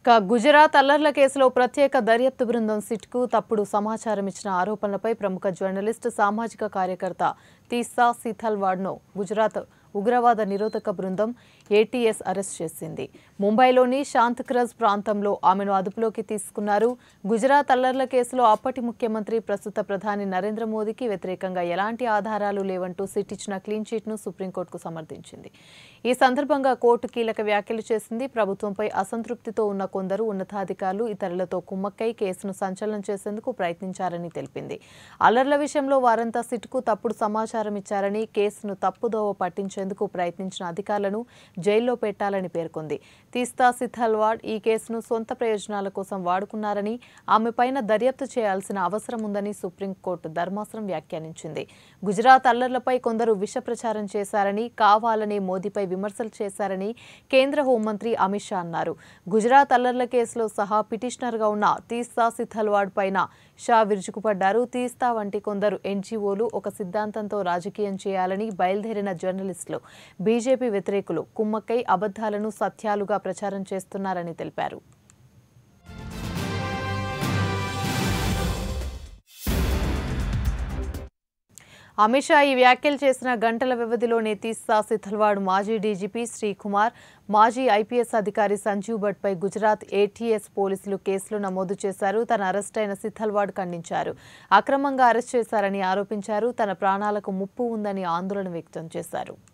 ఇక గుజరాత్ అల్లర్ల కేసులో ప్రత్యేక దర్యాప్తు బృందం సిట్కు తప్పుడు సమాచారం ఇచ్చిన ఆరోపణలపై ప్రముఖ జర్నలిస్ట్ సామాజిక కార్యకర్త తీస్సా సీథల్వాడ్ను గుజరాత్ ఉగ్రవాద నిరోధక బృందం ఏటీఎస్ అరెస్ట్ చేసింది ముంబైలోని శాంతక్రజ్ ప్రాంతంలో ఆమెను అదుపులోకి తీసుకున్నారు గుజరాత్ అల్లర్ల కేసులో అప్పటి ముఖ్యమంత్రి ప్రస్తుత ప్రధాని నరేంద్ర మోదీకి వ్యతిరేకంగా ఎలాంటి ఆధారాలు లేవంటూ సిట్ ఇచ్చిన క్లీన్ చిట్ను సుప్రీంకోర్టుకు సమర్థించింది ఈ సందర్భంగా కోర్టు కీలక వ్యాఖ్యలు చేసింది ప్రభుత్వంపై అసంతృప్తితో ఉన్న కొందరు ఉన్నతాధికారులు ఇతరులతో కుమ్మక్కై కేసును సంచలనం చేసేందుకు ప్రయత్నించారని తెలిపింది అల్లర్ల విషయంలో వారంతా సిట్కు తప్పుడు సమాచారం ఇచ్చారని కేసును తప్పుదోవ పట్టించేందుకు ప్రయత్నించిన అధికారులను జైల్లో పెట్టాలని పేర్కొంది తీస్తా సిథల్వాడ్ ఈ కేసును సొంత ప్రయోజనాల కోసం వాడుకున్నారని ఆమెపైన దర్యాప్తు చేయాల్సిన అవసరం ఉందని సుప్రీంకోర్టు ధర్మాసనం వ్యాఖ్యానించింది గుజరాత్ అల్లర్లపై కొందరు విష ప్రచారం చేశారని కావాలని మోదీపై విమర్శలు చేశారని కేంద్ర హోంమంత్రి అమిత్ షా అన్నారు గుజరాత్ అల్లర్ల కేసులో సహా పిటిషనర్గా ఉన్న తీస్తా సిథల్వాడ్ పైన షా విరుచుకుపడ్డారు తీస్తా వంటి కొందరు ఎన్జీఓలు ఒక సిద్ధాంతంతో రాజకీయం చేయాలని బయలుదేరిన జర్నలిస్టులు బీజేపీ వ్యతిరేకులు కుమ్మక్కై అబద్ధాలను సత్యాలుగా ప్రచారం చేస్తున్నారని తెలిపారు అమిత్ షా ఈ వ్యాఖ్యలు చేసిన గంటల వ్యవధిలోనే తీస్తా సిథల్వాడ్ మాజీ డీజీపీ శ్రీకుమార్ మాజీ ఐపీఎస్ అధికారి సంజీవ్ భట్పై గుజరాత్ ఏటీఎస్ పోలీసులు కేసులు నమోదు చేశారు తన అరెస్ట్ అయిన సిథల్వాడ్ ఖండించారు అక్రమంగా అరెస్ట్ చేశారని ఆరోపించారు తన ప్రాణాలకు ముప్పు ఉందని ఆందోళన వ్యక్తం చేశారు